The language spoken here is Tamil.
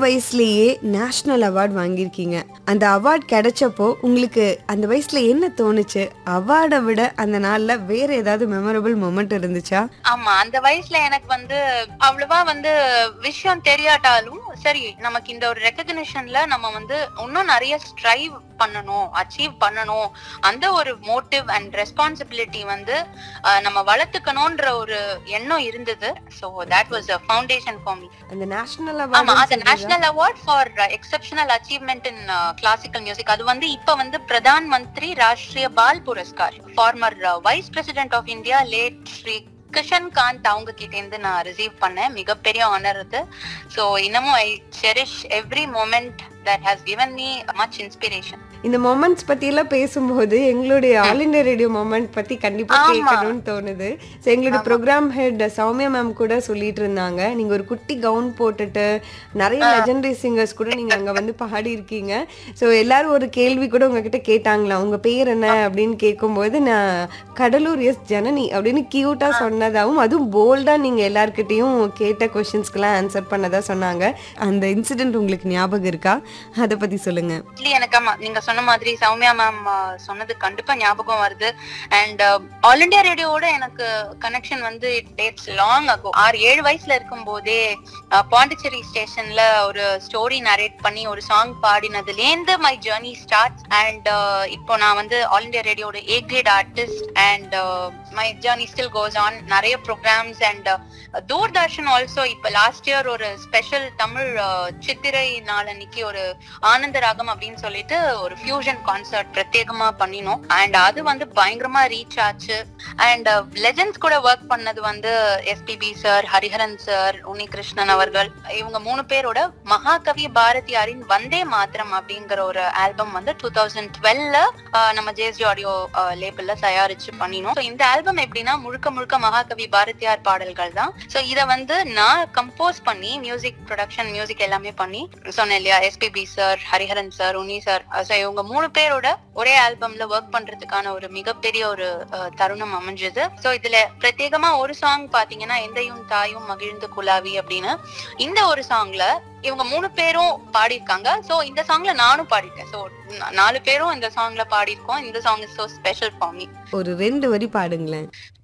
வயசுலயே நேஷனல் அவார்ட் வாங்கியிருக்கீங்க அந்த அவார்ட் கிடைச்சப்போ உங்களுக்கு அந்த வயசுல என்ன தோணுச்சு அவார்டை விட அந்த நாள்ல வேற ஏதாவது மெமரபிள் மொமெண்ட் இருந்துச்சா ஆமா அந்த வயசுல எனக்கு வந்து அவ்வளவா வந்து விஷயம் தெரியாட்டாலும் சரி நமக்கு இந்த ஒரு ரெக்கக்னிஷன்ல நம்ம வந்து இன்னும் நிறைய ஸ்ட்ரைவ் பண்ணணும் அச்சீவ் பண்ணணும் அந்த ஒரு மோட்டிவ் அண்ட் ரெஸ்பான்சிபிலிட்டி வந்து அஹ், நம்ம வளர்த்துக்கணும்ன்ற ஒரு எண்ணம் இருந்தது so that was a foundation for me அந்த நேஷனல் ஆமா அது award national award for exceptional achievement in classical music அது வந்து இப்ப வந்து Pradhan Mantri Rashtriya Bal Puraskar former vice president of India late Shri Kishan Kanth அவங்க கிட்ட இருந்து நான் ரிசீவ் பண்ணேன் மிகப்பெரிய ஆனர் அது ஸோ இன்னமும் I cherish every moment that has given me much inspiration இந்த மொமெண்ட்ஸ் பத்தி எல்லாம் பேசும்போது எங்களுடைய ஆல் இந்தியா ரேடியோ மொமெண்ட் பத்தி கண்டிப்பா ஆமா. கேட்கணும்னு தோணுது ஸோ எங்களுடைய ப்ரோக்ராம் ஹெட் சௌமியா மேம் கூட சொல்லிட்டு இருந்தாங்க நீங்க ஒரு குட்டி கவுன் போட்டுட்டு நிறைய லெஜெண்டரி சிங்கர்ஸ் கூட நீங்க அங்க வந்து பாடி இருக்கீங்க ஸோ எல்லாரும் ஒரு கேள்வி கூட உங்ககிட்ட கேட்டாங்களா உங்க பேர் என்ன அப்படின்னு கேட்கும்போது நான் கடலூர் எஸ் ஜனனி அப்படின்னு கியூட்டா சொன்னதாவும் அதுவும் போல்டா நீங்க எல்லார்கிட்டயும் கேட்ட கொஸ்டின்ஸ்க்கெல்லாம் ஆன்சர் பண்ணதா சொன்னாங்க அந்த இன்சிடென்ட் உங்களுக்கு ஞாபகம் இருக்கா அதை பத்தி சொல்லுங்க ஆக்சுவலி எனக்கு ஆமா நீங்க சொன்ன மாதிரி சௌமியா மேம் சொன்னது கண்டிப்பா ஞாபகம் வருது அண்ட் ஆல் இண்டியா ரேடியோவோட எனக்கு கனெக்ஷன் வந்து டேட்ஸ் லாங் ஆகும் ஆறு ஏழு வயசுல இருக்கும் போதே அஹ், பாண்டிச்சேரி ஸ்டேஷன்ல ஒரு ஸ்டோரி நரேட் பண்ணி ஒரு சாங் பாடினதுலேருந்து மை ஜேர்னி ஸ்டார்ட் அண்ட் இப்போ நான் வந்து ஆல் இண்டியா ரேடியோட a great artist and my journey still goes on நிறைய ப்ரோக்ராம்ஸ் அண்ட் தூர்தர்ஷன் ஆல்சோ இப்ப லாஸ்ட் இயர் ஒரு ஸ்பெஷல் தமிழ் அஹ், சித்திரை நாள் அன்னைக்கு ஒரு ஆனந்த ராகம் அப்படின்னு சொல்லிட்டு ஒரு ஃபியூஷன் கான்சர்ட் பிரத்யேகமா பண்ணினோம் அண்ட் அது வந்து பயங்கரமா ரீச் ஆச்சு அண்ட் லெஜெண்ட்ஸ் கூட ஒர்க் பண்ணது வந்து SPB sir Hariharan sir Unnikrishnan அவர்கள் இவங்க மூணு பேரோட மகாகவி பாரதியாரின் வந்தே மாத்திரம் அப்படிங்கிற ஒரு ஆல்பம் வந்து டூ தௌசண்ட் டுவெல்ல நம்ம ஜேஎஸ்டி ஆடியோ லேபிள்ல தயாரிச்சு பண்ணினோம் So, இந்த ஆல்பம் எப்படின்னா முழுக்க முழுக்க மகாகவி பாரதியார் பாடல்கள் தான் சோ இத வந்து நான் கம்போஸ் பண்ணி மியூசிக் ப்ரொடக்ஷன் மியூசிக் எல்லாமே பண்ணி சொன்னேன் இல்லையா SPB sir Hariharan sir Unni sir so இவங்க மூணு பேரோட ஒரே ஆல்பம்ல ஒர்க் பண்றதுக்கான ஒரு மிகப்பெரிய ஒரு அஹ், தருணம் அமைஞ்சது சோ இதுல பிரத்யேகமா ஒரு சாங் பாத்தீங்கன்னா எந்தையும் தாயும் மகிழ்ந்து குலாவி அப்படின்னு இந்த ஒரு சாங்ல இவங்க மூணு பேரும் பாடியிருக்காங்க சோ இந்த சாங்ல நானும் பாடிருக்கேன் சோ நாலு பேரும் இந்த சாங்ல பாடியிருக்கோம் இந்த song is so special for me ஒரு ரெண்டு வரி பாடுங்களேன்